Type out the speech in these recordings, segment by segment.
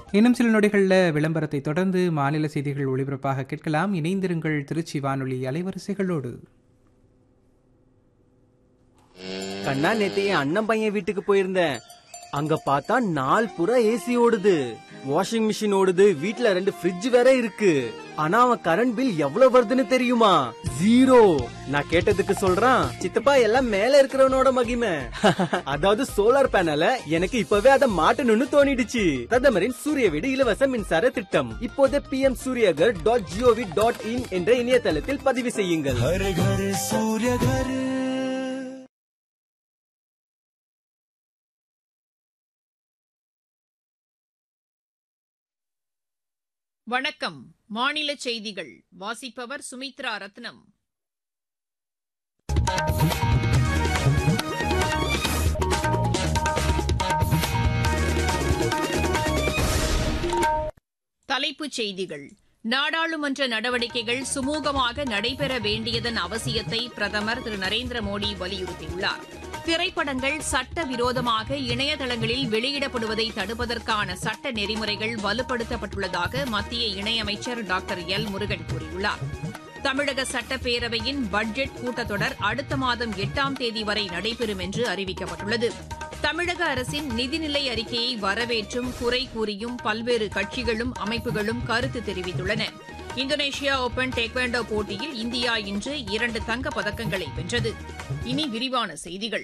இன்னும் சில நொடிகளில் விளம்பரத்தை தொடர்ந்து மாநில செய்திகள் ஒளிபரப்பாக கேட்கலாம் இணைந்திருங்கள் திருச்சி வானொலி அலைவரிசைகளோடு கண்ணா நேத்து என் அண்ணன் பையன் வீட்டுக்கு போயிருந்தேன் அங்க பார்த்தா நாள் புறா ஏசி ஓடுது வாஷிங் மிஷின் ஓடுது வீட்ல ரெண்டு ஃப்ரிட்ஜ் வேற இருக்கு ஆனா அவன் கரண்ட் பில் எவ்வளவு வருதுன்னு தெரியுமா ஜீரோ நான் கேட்டதுக்கு சொல்றான் சித்தப்பா எல்லாம் மேல இருக்கிறவனோட மகிமை அதாவது சோலார் பேனல எனக்கு இப்பவே அதை மாட்டணும்னு தோணிடுச்சு பிரதமரின் சூரிய வீடு இலவச மின்சார திட்டம் இப்போதே P M Suryaghar dot GOV dot in என்ற இணையதளத்தில் பதிவு செய்யுங்கள் हर घर सूर्य घर வணக்கம் மாநில செய்திகள் வாசிப்பவர் சுமித்ரா ரத்னம் தலைப்புச் செய்திகள் நாடாளுமன்ற நடவடிக்கைகள் சுமூகமாக நடைபெற வேண்டியதன் அவசியத்தை பிரதமர் திரு நரேந்திர மோடி வலியுறுத்தியுள்ளார் திரைப்படங்கள் சட்டவிரோதமாக இணையதளங்களில் வெளியிடப்படுவதை தடுப்பதற்கான சட்ட நெறிமுறைகள் வலுப்படுத்தப்பட்டுள்ளதாக மத்திய இணையமைச்சர் டாக்டர் எல் முருகன் கூறியுள்ளார் தமிழக சட்டப்பேரவையின் பட்ஜெட் கூட்டத்தொடர் அடுத்த மாதம் எட்டாம் தேதி வரை நடைபெறும் என்று அறிவிக்கப்பட்டுள்ளது தமிழக அரசின் நிதிநிலை அறிக்கையை வரவேற்றும் குறை கூறியும் பல்வேறு கட்சிகளும் அமைப்புகளும் கருத்து தெரிவித்துள்ளன இந்தோனேஷியா ஓபன் டேக்வாண்டோ போட்டியில் இந்தியா இன்று இரண்டு தங்கப் பதக்கங்களை வென்றது இனி விரிவான செய்திகள்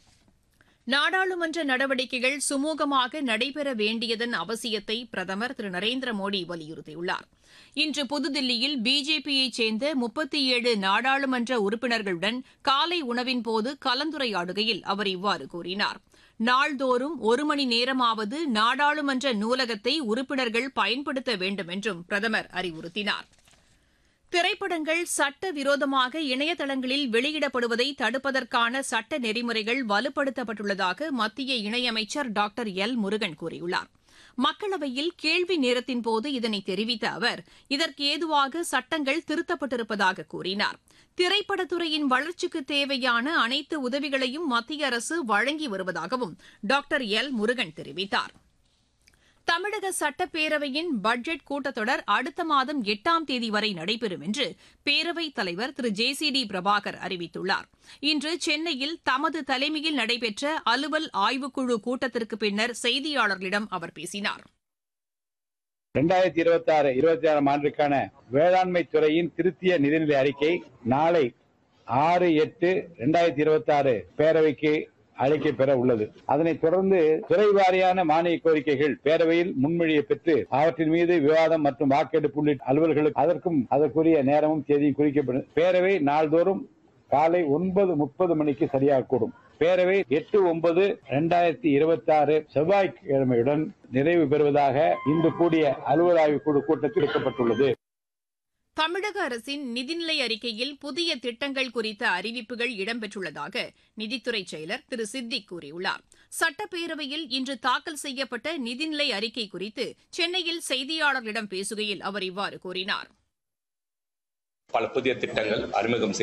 நாடாளுமன்ற நடவடிக்கைகள் சுமூகமாக நடைபெற வேண்டியதன் அவசியத்தை பிரதமர் திரு நரேந்திர மோடி வலியுறுத்தியுள்ளார் இன்று புதுதில்லியில் பிஜேபியைச் சேர்ந்த முப்பத்தி ஏழு நாடாளுமன்ற உறுப்பினர்களுடன் காலை உணவின்போது கலந்துரையாடுகையில் அவர் இவ்வாறு கூறினார் நாள்தோறும் ஒரு மணி நேரமாவது நாடாளுமன்ற நூலகத்தை உறுப்பினர்கள் பயன்படுத்த வேண்டும் என்றும் பிரதமர் அறிவுறுத்தினார் திரைப்படங்கள் சட்டவிரோதமாக இணையதளங்களில் வெளியிடப்படுவதை தடுப்பதற்கான சட்ட நெறிமுறைகள் வலுப்படுத்தப்பட்டுள்ளதாக மத்திய இணையமைச்சர் டாக்டர் எல் முருகன் கூறியுள்ளார் மக்களவையில் கேள்வி நேரத்தின்போது இதனை தெரிவித்த அவர் இதற்கு ஏதுவாக சட்டங்கள் திருத்தப்பட்டிருப்பதாக கூறினார் திரைப்படத்துறையின் வளர்ச்சிக்கு தேவையான அனைத்து உதவிகளையும் மத்திய அரசு வழங்கி வருவதாகவும் டாக்டர் எல் முருகன் தெரிவித்தார் தமிழக சட்டப்பேரவையின் பட்ஜெட் கூட்டத்தொடர் அடுத்த மாதம் எட்டாம் தேதி வரை நடைபெறும் என்று பேரவைத் தலைவர் Thiru J C D Prabhakar அறிவித்துள்ளார் இன்று சென்னையில் தமது தலைமையில் நடைபெற்ற அலுவல் ஆய்வுக்குழு கூட்டத்திற்கு பின்னர் செய்தியாளர்களிடம் அவர் பேசினார் இரண்டாயிரத்தி இருபத்தி ஆறு இருபத்தி ஆறாம் ஆண்டுக்கான வேளாண்மை துறையின் திருத்திய நிதிநிலை அறிக்கை நாளை ஆறு எட்டு இரண்டாயிரத்தி இருபத்தி ஆறு பேரவைக்கு அழைக்க பெற உள்ளது அதனைத் தொடர்ந்து துறை வாரியான மானிய கோரிக்கைகள் பேரவையில் முன்மொழியை பெற்று அவற்றின் மீது விவாதம் மற்றும் வாக்கெடுப்பு உள்ளிட்ட அலுவல்களுக்கு அதற்கும் அதற்குரிய நேரமும் தேதியும் குறிக்கப்படும் பேரவை நாள்தோறும் காலை ஒன்பது முப்பது மணிக்கு சரியாக கூடும் பேரவை எட்டு ஒன்பது இரண்டாயிரத்தி இருபத்தி ஆறு செவ்வாய்க்கிழமையுடன் நிறைவு பெறுவதாக இன்று கூடிய அலுவல் ஆய்வு குழு கூட்டத்தில் எடுக்கப்பட்டுள்ளது தமிழக அரசின் நிதிநிலை அறிக்கையில் புதிய திட்டங்கள் குறித்த அறிவிப்புகள் இடம்பெற்றுள்ளதாக நிதித்துறை செயலர் திரு சித்திக் கூறியுள்ளார் சட்டப்பேரவையில் இன்று தாக்கல் செய்யப்பட்ட நிதிநிலை அறிக்கை குறித்து சென்னையில் செய்தியாளர்களிடம் பேசுகையில் அவர் இவ்வாறு கூறினார் பல புதிய திட்டங்கள் அறிமுகம்